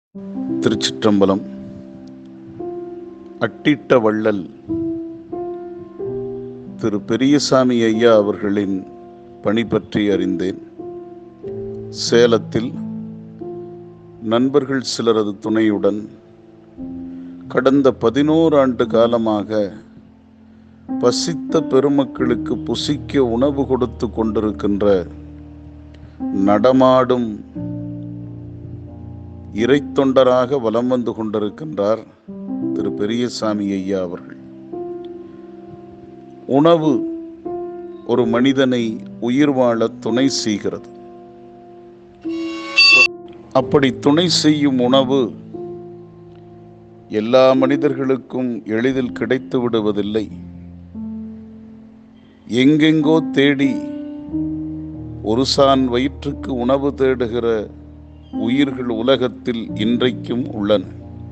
திருச்சிற்றம்பலம் அட்டிட்ட வள்ளல் திரு பெரியசாமி ஐயா அவர்களின் பணி பற்றி அறிந்தேன் சேலத்தில் நண்பர்கள் சிலரது துணையுடன் கடந்த பதினோரு ஆண்டு காலமாக பசித்த பெருமக்களுக்கு புசிக்க உணவு கொடுத்து கொண்டிருக்கின்ற நடமாடும் இறைத்தொண்டராக வலம் வந்து கொண்டிருக்கின்றார் திரு பெரியசாமி ஐயா அவர்கள் உணவு ஒரு மனிதனை உயிர் வாழ துணை செய்கிறது அப்படி துணை செய்யும் உணவு எல்லா மனிதர்களுக்கும் எளிதில் கிடைத்து விடுவதில்லை எங்கெங்கோ தேடி ஒரு சான் வயிற்றுக்கு உணவு தேடுகிற உயிர்கள் உலகத்தில் இன்றைக்கும் உள்ளன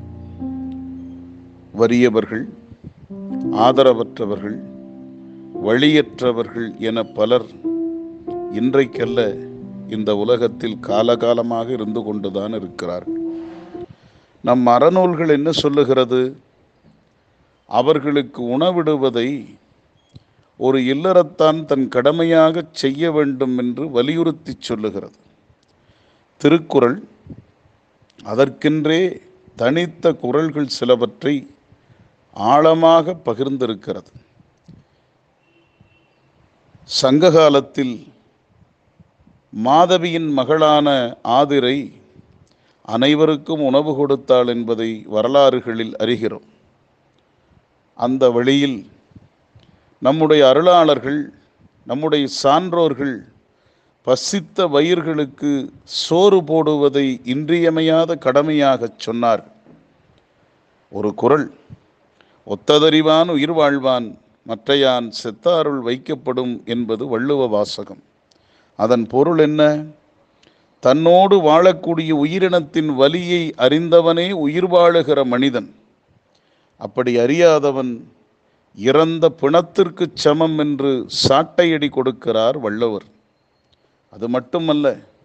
வறியவர்கள் ஆதரவற்றவர்கள் வழியற்றவர்கள் என பலர் இன்றைக்கல்ல இந்த உலகத்தில் காலகாலமாக இருந்து கொண்டுதான் இருக்கிறார்கள் நம் அறநூல்கள் என்ன சொல்லுகிறது அவர்களுக்கு உணவிடுவதை ஒரு இல்லறத்தான் தன் கடமையாக செய்ய வேண்டும் என்று வலியுறுத்தி சொல்லுகிறது திருக்குறள் அதற்கென்றே தனித்த குரல்கள் சிலவற்றை ஆழமாக பகிர்ந்திருக்கிறது சங்க காலத்தில் மாதவியின் மகளான ஆதிரை அனைவருக்கும் உணவு கொடுத்தாள் என்பதை வரலாறுகளில் அறிகிறோம் அந்த வழியில் நம்முடைய அருளாளர்கள் நம்முடைய சான்றோர்கள் பசித்த வயிர்களுக்கு சோறு போடுவதை இன்றியமையாத கடமையாகச் சொன்னார் ஒரு குரல் ஒத்ததறிவான் உயிர் வாழ்வான் மற்றையான் செத்தாருள் வைக்கப்படும் என்பது வள்ளுவ வாசகம் அதன் பொருள் என்ன தன்னோடு வாழக்கூடிய உயிரினத்தின் வலியை அறிந்தவனே உயிர் வாழுகிற மனிதன் அப்படி அறியாதவன் இறந்த பிணத்திற்கு சமம் என்று சாட்டையடி கொடுக்கிறார் வள்ளுவர் அது மட்டுமல்ல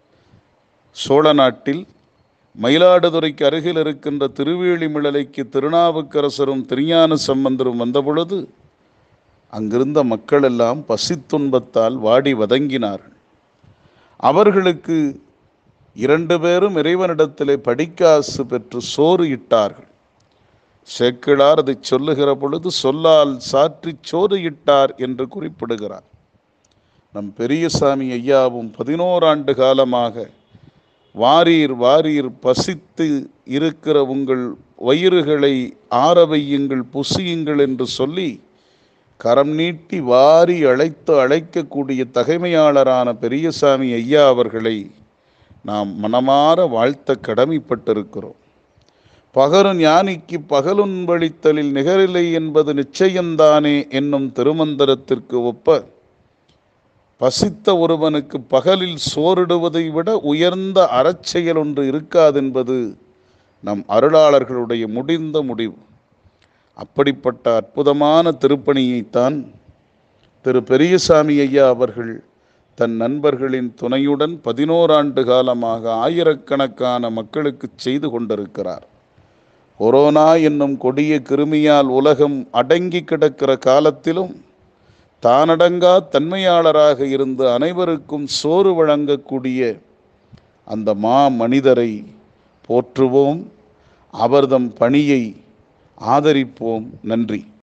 சோழ நாட்டில் மயிலாடுதுறைக்கு அருகில் இருக்கின்ற திருவேளிமிழலைக்கு திருநாவுக்கரசரும் திருஞான சம்பந்தரும் வந்தபொழுது அங்கிருந்த மக்கள் எல்லாம் பசித்துன்பத்தால் வாடி வதங்கினார்கள் அவர்களுக்கு இரண்டு பேரும் இறைவனிடத்திலே படிக்காசு பெற்று சோறு இட்டார்கள் சேக்கிழார் அதை சொல்லுகிற பொழுது சொல்லால் சாற்றி சோறு இட்டார் என்று குறிப்பிடுகிறார் நம் பெரியசாமி ஐயாவும் பதினோராண்டு காலமாக வாரீர் வாரீர் பசித்து இருக்கிற உங்கள் வயிறுகளை ஆற வையுங்கள் புசியுங்கள் என்று சொல்லி கரம் நீட்டி வாரி அழைத்து அழைக்கக்கூடிய தகைமையாளரான பெரியசாமி ஐயா அவர்களை நாம் மனமாற வாழ்த்த கடமைப்பட்டிருக்கிறோம் பகரு ஞானிக்கு பகலுன்பளித்தலில் நிகரில்லை என்பது நிச்சயம்தானே என்னும் திருமந்திரத்திற்கு ஒப்ப பசித்த ஒருவனுக்கு பகலில் சோறிடுவதை விட உயர்ந்த அறச்செயல் ஒன்று இருக்காதென்பது நம் அருளாளர்களுடைய முடிந்த முடிவு அப்படிப்பட்ட அற்புதமான திருப்பணியைத்தான் திரு பெரியசாமி ஐயா அவர்கள் தன் நண்பர்களின் துணையுடன் பதினோராண்டு காலமாக ஆயிரக்கணக்கான மக்களுக்கு செய்து கொண்டிருக்கிறார் கொரோனா என்னும் கொடிய கிருமியால் உலகம் அடங்கி கிடக்கிற காலத்திலும் தானடங்கா தன்மையாளராக இருந்து அனைவருக்கும் சோறு வழங்கக்கூடிய அந்த மா மனிதரை போற்றுவோம் அவர்தம் பணியை ஆதரிப்போம் நன்றி